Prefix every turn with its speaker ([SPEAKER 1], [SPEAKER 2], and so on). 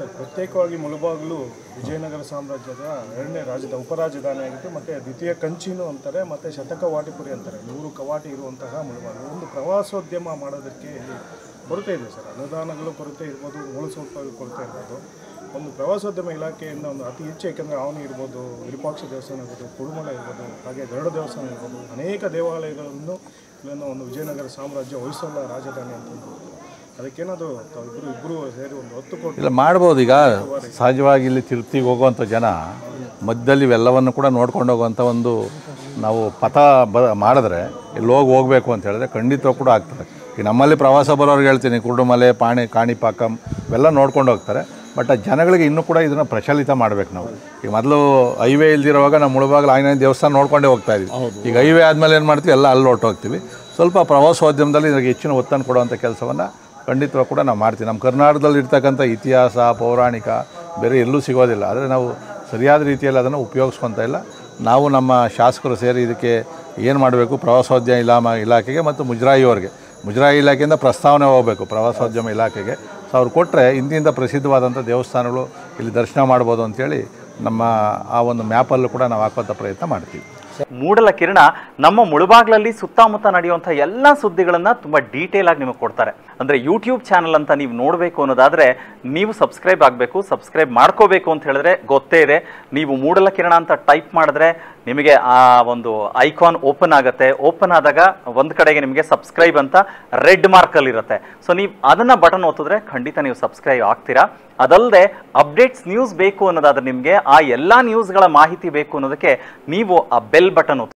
[SPEAKER 1] Sir ಪ್ರತ್ಯೇಕವಾಗಿ ಮುಳುಬಾಗಿಲು ವಿಜಯನಗರ ಸಾಮ್ರಾಜ್ಯದ ಎರಡನೇ ರಾಜ್ಯದ ಉಪರಾಜಧಾನಿ ಆಗಿತ್ತು ಮತ್ತು ದ್ವಿತೀಯ ಕಂಚಿನು ಅಂತಾರೆ ಮತ್ತು ಶತಕ ವಾಟಿಪುರಿ ಅಂತಾರೆ ನೂರು ಕವಾಟಿ ಇರುವಂತಹ ಮುಳುಬಾಗಿಲು ಒಂದು ಪ್ರವಾಸೋದ್ಯಮ ಮಾಡೋದಕ್ಕೆ ಇಲ್ಲಿ ಕೊರತೆ ಇದೆ ಸರ್ ಅನುದಾನಗಳು ಕೊರತೆ ಇರ್ಬೋದು ಮೂಲಸೌಕರ್ಯ ಕೊರತೆ ಇರ್ಬೋದು ಒಂದು ಪ್ರವಾಸೋದ್ಯಮ ಇಲಾಖೆಯಿಂದ ಒಂದು ಅತಿ ಹೆಚ್ಚು ಏಕೆಂದರೆ ಅವನಿ ಇರ್ಬೋದು ವಿರೂಪಾಕ್ಷ ದೇವಸ್ಥಾನ ಇರ್ಬೋದು ಕುಡುಮಲ ಇರ್ಬೋದು ಹಾಗೆ ಗರುಡ ದೇವಸ್ಥಾನ ಇರ್ಬೋದು ಅನೇಕ ದೇವಾಲಯಗಳನ್ನು ಇಲ್ಲಿನ ಒಂದು ವಿಜಯನಗರ ಸಾಮ್ರಾಜ್ಯ ಹೊಯ್ಸಳ ರಾಜಧಾನಿ ಅಂತ ಹೇಳ್ಬೋದು. ಅದಕ್ಕೇನಾದರೂ ತಾವಿಬ್ಬರು ಇಬ್ಬರು ಸೇರಿ ಒಂದು ಹತ್ತು ಕೋಟಿ
[SPEAKER 2] ಇಲ್ಲ ಮಾಡ್ಬೋದು ಈಗ ಸಹಜವಾಗಿ ಇಲ್ಲಿ ತಿರುಪ್ತಿಗೆ ಹೋಗುವಂಥ ಜನ ಮಧ್ಯದಲ್ಲಿ ಇವೆಲ್ಲವನ್ನು ಕೂಡ ನೋಡ್ಕೊಂಡು ಹೋಗುವಂಥ ಒಂದು ನಾವು ಪಥ ಬ ಮಾಡಿದ್ರೆ ಇಲ್ಲಿ ಹೋಗಿ ಹೋಗಬೇಕು ಅಂತ ಹೇಳಿದ್ರೆ ಖಂಡಿತ ಕೂಡ ಆಗ್ತದೆ ಈಗ ನಮ್ಮಲ್ಲಿ ಪ್ರವಾಸ ಬರೋರಿಗೆ ಹೇಳ್ತೀನಿ ಕುರುಡುಮಲೆ ಪಾಣಿ ಕಾಣಿಪಾಕಂ ಇವೆಲ್ಲ ನೋಡ್ಕೊಂಡು ಹೋಗ್ತಾರೆ ಬಟ್ ಆ ಜನಗಳಿಗೆ ಇನ್ನೂ ಕೂಡ ಇದನ್ನು ಪ್ರಚಲಿತ ಮಾಡ್ಬೇಕು ನಾವು ಈಗ ಮೊದಲು ಹೈವೇ ಇಲ್ದಿರುವಾಗ ನಾವು ಮುಳುಬಾಗಿಲು ಆಂಜನೇಯ ದೇವಸ್ಥಾನ ನೋಡ್ಕೊಂಡೇ ಹೋಗ್ತಾ ಇದ್ವಿ ಈಗ ಹೈವೇ ಆದಮೇಲೆ ಏನು ಮಾಡ್ತೀವಿ ಎಲ್ಲ ಅಲ್ಲಿ ಹೊರ್ಟೋಗ್ತೀವಿ ಸ್ವಲ್ಪ ಪ್ರವಾಸೋದ್ಯಮದಲ್ಲಿ ಇದಕ್ಕೆ ಹೆಚ್ಚಿನ ಒತ್ತನ್ನು ಕೊಡುವಂಥ ಕೆಲಸವನ್ನು ಖಂಡಿತವಾಗಿ ಕೂಡ ನಾವು ಮಾಡ್ತೀವಿ ನಮ್ಮ ಕರ್ನಾಟಕದಲ್ಲಿ ಇರ್ತಕ್ಕಂಥ ಇತಿಹಾಸ ಪೌರಾಣಿಕ ಬೇರೆ ಎಲ್ಲೂ ಸಿಗೋದಿಲ್ಲ ಆದರೆ ನಾವು ಸರಿಯಾದ ರೀತಿಯಲ್ಲಿ ಅದನ್ನು ಉಪಯೋಗಿಸ್ಕೊತ ಇಲ್ಲ ನಾವು ನಮ್ಮ ಶಾಸಕರು ಸೇರಿ ಇದಕ್ಕೆ ಏನು ಮಾಡಬೇಕು ಪ್ರವಾಸೋದ್ಯಮ ಇಲಾಮ ಇಲಾಖೆಗೆ ಮತ್ತು ಮುಜರಾಯಿಯವರಿಗೆ ಮುಜರಾಯಿ ಇಲಾಖೆಯಿಂದ ಪ್ರಸ್ತಾವನೆ ಹೋಗಬೇಕು ಪ್ರವಾಸೋದ್ಯಮ ಇಲಾಖೆಗೆ ಸೊ ಅವ್ರು ಕೊಟ್ಟರೆ ಇಂತಿಂಥ ಪ್ರಸಿದ್ಧವಾದಂಥ ದೇವಸ್ಥಾನಗಳು ಇಲ್ಲಿ ದರ್ಶನ ಮಾಡ್ಬೋದು ಅಂತೇಳಿ ನಮ್ಮ ಆ ಒಂದು ಮ್ಯಾಪಲ್ಲೂ ಕೂಡ ನಾವು ಹಾಕುವಂಥ ಪ್ರಯತ್ನ ಮಾಡ್ತೀವಿ
[SPEAKER 3] ಮೂಡಲ ಕಿರಣ ನಮ್ಮ ಮುಳುಬಾಗ್ಲಲ್ಲಿ ಸುತ್ತಮುತ್ತ ನಡೆಯುವಂಥ ಎಲ್ಲ ಸುದ್ದಿಗಳನ್ನ ತುಂಬಾ ಡೀಟೇಲ್ ಆಗಿ ನಿಮಗೆ ಕೊಡ್ತಾರೆ ಅಂದ್ರೆ ಯೂಟ್ಯೂಬ್ ಚಾನಲ್ ಅಂತ ನೀವು ನೋಡಬೇಕು ಅನ್ನೋದಾದ್ರೆ ನೀವು ಸಬ್ಸ್ಕ್ರೈಬ್ ಆಗಬೇಕು ಸಬ್ಸ್ಕ್ರೈಬ್ ಮಾಡ್ಕೋಬೇಕು ಅಂತ ಹೇಳಿದ್ರೆ ಗೊತ್ತೇ ಇದೆ ನೀವು ಮೂಡಲ ಕಿರಣ ಅಂತ ಟೈಪ್ ಮಾಡಿದ್ರೆ ನಿಮಗೆ ಆ ಒಂದು ಐಕಾನ್ ಓಪನ್ ಆಗುತ್ತೆ ಓಪನ್ ಆದಾಗ ಒಂದು ಕಡೆಗೆ ನಿಮಗೆ ಸಬ್ಸ್ಕ್ರೈಬ್ ಅಂತ ರೆಡ್ ಮಾರ್ಕಲ್ಲಿ ಇರುತ್ತೆ ಸೊ ನೀವು ಅದನ್ನ ಬಟನ್ ಒತ್ತಿದ್ರೆ ಖಂಡಿತ ನೀವು ಸಬ್ಸ್ಕ್ರೈಬ್ ಆಗ್ತೀರಾ ಅದಲ್ಲದೆ ಅಪ್ಡೇಟ್ಸ್ ನ್ಯೂಸ್ ಬೇಕು ಅನ್ನೋದಾದ್ರೆ ನಿಮಗೆ ಆ ಎಲ್ಲ ನ್ಯೂಸ್ಗಳ ಮಾಹಿತಿ ಬೇಕು ಅನ್ನೋದಕ್ಕೆ ನೀವು ಆ ಬೆಲ್ ಬಟನ್